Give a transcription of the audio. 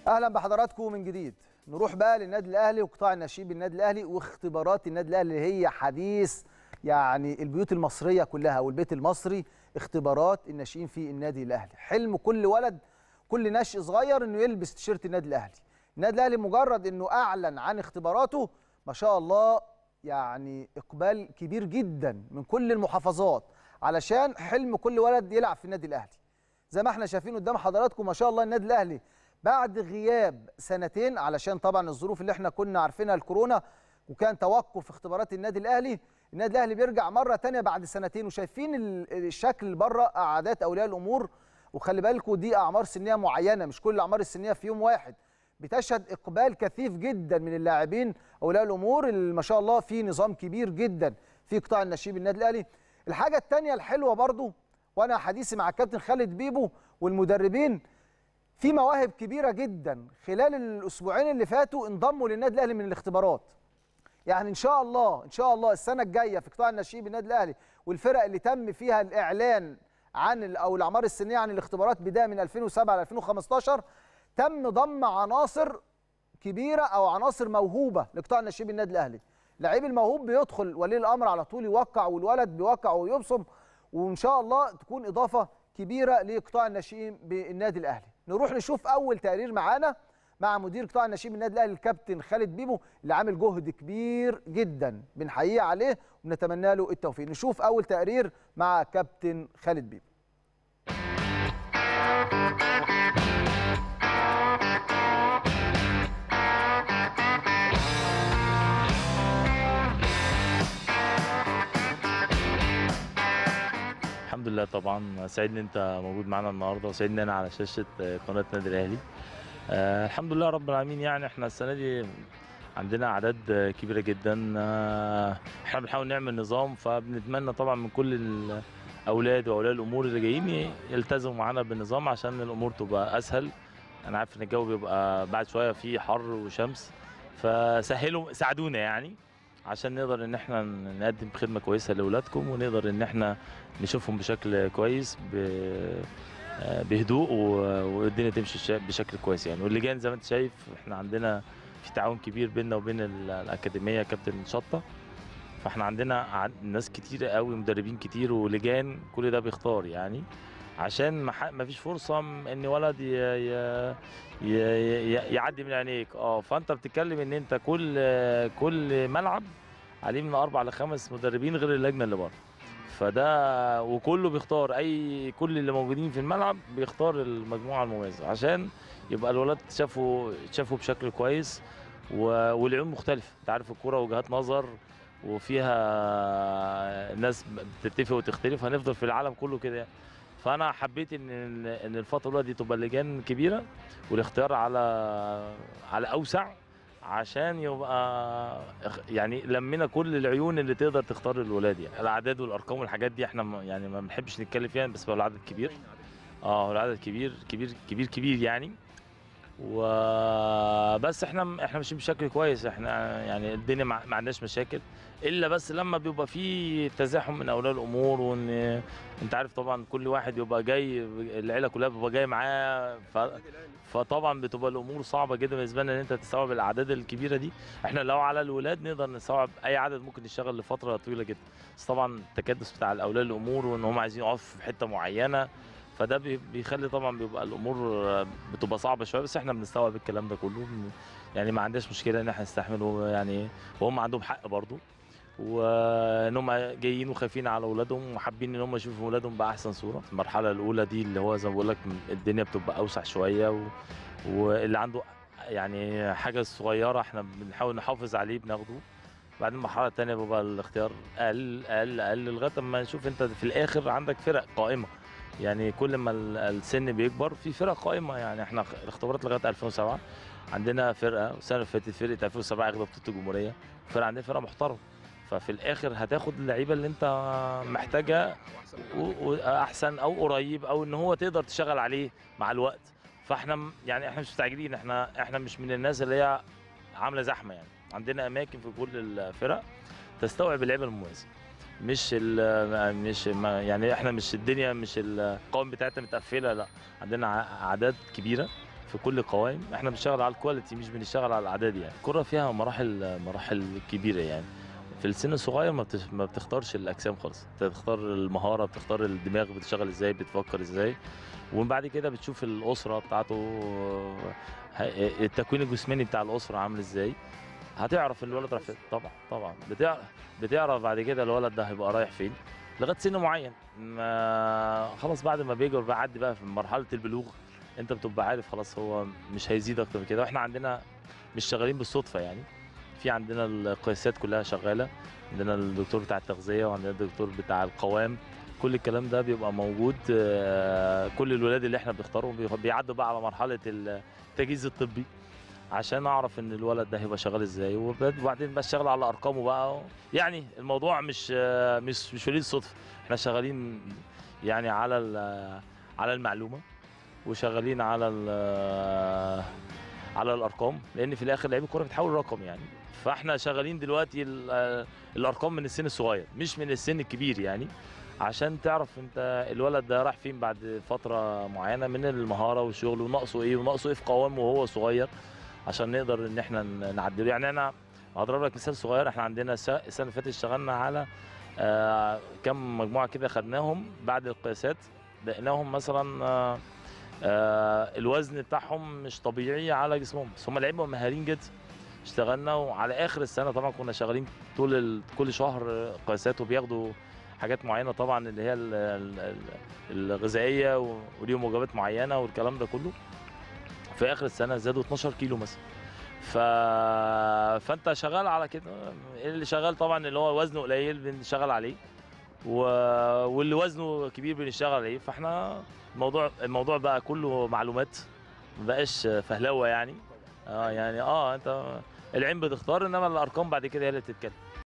اهلا بحضراتكم من جديد نروح بقى للنادي الاهلي وقطاع الناشئين بالنادي الاهلي واختبارات النادي الاهلي اللي هي حديث يعني البيوت المصريه كلها والبيت المصري اختبارات الناشئين في النادي الاهلي حلم كل ولد كل ناشئ صغير انه يلبس تيشيرت النادي الاهلي النادي الاهلي مجرد انه اعلن عن اختباراته ما شاء الله يعني اقبال كبير جدا من كل المحافظات علشان حلم كل ولد يلعب في النادي الاهلي زي ما احنا شايفين قدام حضراتكم ما شاء الله النادي الاهلي بعد غياب سنتين علشان طبعا الظروف اللي احنا كنا عارفينها الكورونا وكان توقف اختبارات النادي الاهلي النادي الاهلي بيرجع مره تانية بعد سنتين وشايفين ال- الشكل بره قعدات اولياء الامور وخلي بالكم دي اعمار سنيه معينه مش كل الاعمار السنيه في يوم واحد بتشهد اقبال كثيف جدا من اللاعبين اولياء الامور اللي ما شاء الله في نظام كبير جدا في قطاع النشيب النادي الاهلي الحاجه الثانيه الحلوه برضو وانا حديثي مع الكابتن خالد بيبو والمدربين في مواهب كبيره جدا خلال الاسبوعين اللي فاتوا انضموا للنادي الاهلي من الاختبارات يعني ان شاء الله ان شاء الله السنه الجايه في قطاع الناشئين بالنادي الاهلي والفرق اللي تم فيها الاعلان عن ال- او الاعمار السنيه عن الاختبارات بدايه من 2007 ل 2015 تم ضم عناصر كبيره او عناصر موهوبه لقطاع الناشئين بالنادي الاهلي لعيب الموهوب بيدخل ولي الامر على طول يوقع والولد بيوقع ويبصم وان شاء الله تكون اضافه كبيره لقطاع الناشئين بالنادي الاهلي نروح نشوف اول تقرير معانا مع مدير قطاع الناشئين بالنادي الاهلي الكابتن خالد بيبو اللي عامل جهد كبير جدا بنحييه عليه وبنتمنى له التوفيق نشوف اول تقرير مع كابتن خالد بيبو الحمد لله طبعا سعيد ان انت موجود معانا النهارده وسعيد ان انا على شاشه قناه نادي الاهلي آه الحمد لله رب العالمين يعني احنا السنه دي عندنا اعداد كبيره جدا آه احنا بنحاول نعمل نظام فبنتمنى طبعا من كل الاولاد واولياء الامور اللي جايين يلتزموا معانا بالنظام عشان الامور تبقى اسهل انا عارف ان الجو بيبقى بعد شويه فيه حر وشمس فسهلوا ساعدونا يعني عشان نقدر ان احنا نقدم خدمه كويسه لاولادكم ونقدر ان احنا نشوفهم بشكل كويس ب- آه، بهدوء و- والدنيا تمشي شا- بشكل كويس يعني واللجان زي ما انت شايف احنا عندنا في تعاون كبير بيننا وبين ال- الاكاديميه كابتن شطه فاحنا عندنا عد- ناس كتير قوي مدربين كتير ولجان كل ده بيختار يعني عشان ما ح- ما فيش فرصه م- ان ولد ي... ي... ي... ي... يعدي من عينيك اه فانت بتتكلم ان انت كل كل ملعب عليه من اربع لخمس مدربين غير اللجنه اللي بره فده وكله بيختار اي كل اللي موجودين في الملعب بيختار المجموعه المميزه عشان يبقى الولاد شافوا شافوا بشكل كويس و- والعيون مختلفه انت عارف الكوره وجهات نظر وفيها ناس بتتفق وتختلف هنفضل في العالم كله كده يعني. فانا حبيت ان ان الفتره الأولى دي تبقى لجان كبيره والاختيار على على اوسع عشان يبقى اخ- يعني لمينا كل العيون اللي تقدر تختار الولاد يعني الاعداد والارقام والحاجات دي احنا ما- يعني ما بنحبش نتكلم فيها بس هو العدد كبير اه هو العدد كبير كبير كبير كبير يعني وبس احنا احنا ماشيين بشكل كويس احنا يعني الدنيا ما ما عندناش مشاكل الا بس لما بيبقى في تزاحم من اولياء الامور وان انت عارف طبعا كل واحد يبقى جاي العيله كلها بتبقى جايه معاه ف... فطبعا بتبقى الامور صعبه جدا بالنسبه لنا ان انت تستوعب الاعداد الكبيره دي احنا لو على الولاد نقدر نستوعب اي عدد ممكن يشتغل لفتره طويله جدا بس طبعا التكدس بتاع الاولياء الامور وان هم عايزين يقفوا في حته معينه فده بي- بيخلي طبعا بيبقى الامور بتبقى صعبه شويه بس احنا بنستوعب الكلام ده كله يعني ما عندناش مشكله ان احنا نستحمل يعني وهم عندهم حق برضه وان هم جايين وخايفين على اولادهم وحابين ان هم يشوفوا اولادهم باحسن صوره المرحله الاولى دي اللي هو زي ما بقول لك الدنيا بتبقى اوسع شويه و... واللي عنده يعني حاجه صغيره احنا بنحاول نحافظ عليه بناخده بعدين المرحله الثانيه بيبقى الاختيار اقل اقل اقل لغايه اما نشوف انت في الاخر عندك فرق قائمه يعني كل ما ال- السن بيكبر في فرق قائمه يعني احنا الاختبارات لغايه 2007 عندنا فرقه السنه اللي فاتت فرقه 2007 اخذت بطوله الجمهوريه فرقه عندنا فرقه محترمه ففي الاخر هتاخد اللعيبه اللي انت محتاجها و- واحسن او قريب او ان هو تقدر تشتغل عليه مع الوقت فاحنا م- يعني احنا مش مستعجلين احنا احنا مش من الناس اللي هي عامله زحمه يعني عندنا اماكن في كل الفرق تستوعب اللعيبه المميزه مش ال مش ما يعني احنا مش الدنيا مش القوائم بتاعتنا متقفله لا عندنا ع- اعداد كبيره في كل القوائم احنا بنشتغل على الكواليتي مش بنشتغل على الاعداد يعني الكره فيها مراحل مراحل كبيره يعني في السن الصغير ما بتش- ما بتختارش الاجسام خالص انت بتختار المهاره بتختار الدماغ بتشتغل ازاي بتفكر ازاي ومن بعد كده بتشوف الاسره بتاعته ه- التكوين الجسماني بتاع الاسره عامل ازاي هتعرف الولد رايح فين طبعا طبعا بتعرف بتعرف بعد كده الولد ده هيبقى رايح فين لغايه سن معين ما خلاص بعد ما بيكبر بيعدي بقى في مرحله البلوغ انت بتبقى عارف خلاص هو مش هيزيد اكتر من كده واحنا عندنا مش شغالين بالصدفه يعني في عندنا القياسات كلها شغاله عندنا الدكتور بتاع التغذيه وعندنا الدكتور بتاع القوام كل الكلام ده بيبقى موجود آه، كل الولاد اللي احنا بنختارهم بي- بيعدوا بقى على مرحله التجهيز الطبي عشان اعرف ان الولد ده هيبقى شغال ازاي وبعد- وبعدين بشتغل على ارقامه بقى يعني الموضوع مش آه، مش مش وليد صدفه احنا شغالين يعني على ال- على المعلومه وشغالين على ال- على الارقام لان في الاخر لعيب الكوره بتحول رقم يعني فاحنا شغالين دلوقتي ال- الارقام من السن الصغير مش من السن الكبير يعني عشان تعرف انت الولد ده راح فين بعد فتره معينه من المهاره والشغل وناقصه ايه وناقصه ايه في قوامه وهو صغير عشان نقدر ان احنا ن- نعدله يعني انا هضرب لك مثال صغير احنا عندنا الس- السنه اللي فاتت اشتغلنا على آه كم مجموعه كده خدناهم بعد القياسات لقيناهم مثلا آه آه الوزن بتاعهم مش طبيعي على جسمهم بس هم لعيبه مهارين جدا اشتغلنا وعلى اخر السنه طبعا كنا شغالين طول ال... كل شهر قياسات وبياخدوا حاجات معينه طبعا اللي هي ال... ال... ال- الغذائيه و- وليهم وجبات معينه والكلام ده كله في اخر السنه زادوا 12 كيلو مثلا ف... فانت شغال على كده اللي شغال طبعا اللي هو وزنه قليل بنشتغل عليه و... واللي وزنه كبير بنشتغل عليه فاحنا الموضوع الموضوع بقى كله معلومات ما بقاش فهلوه يعني اه يعني اه انت العين بتختار انما الارقام بعد كده هي اللي بتتكلم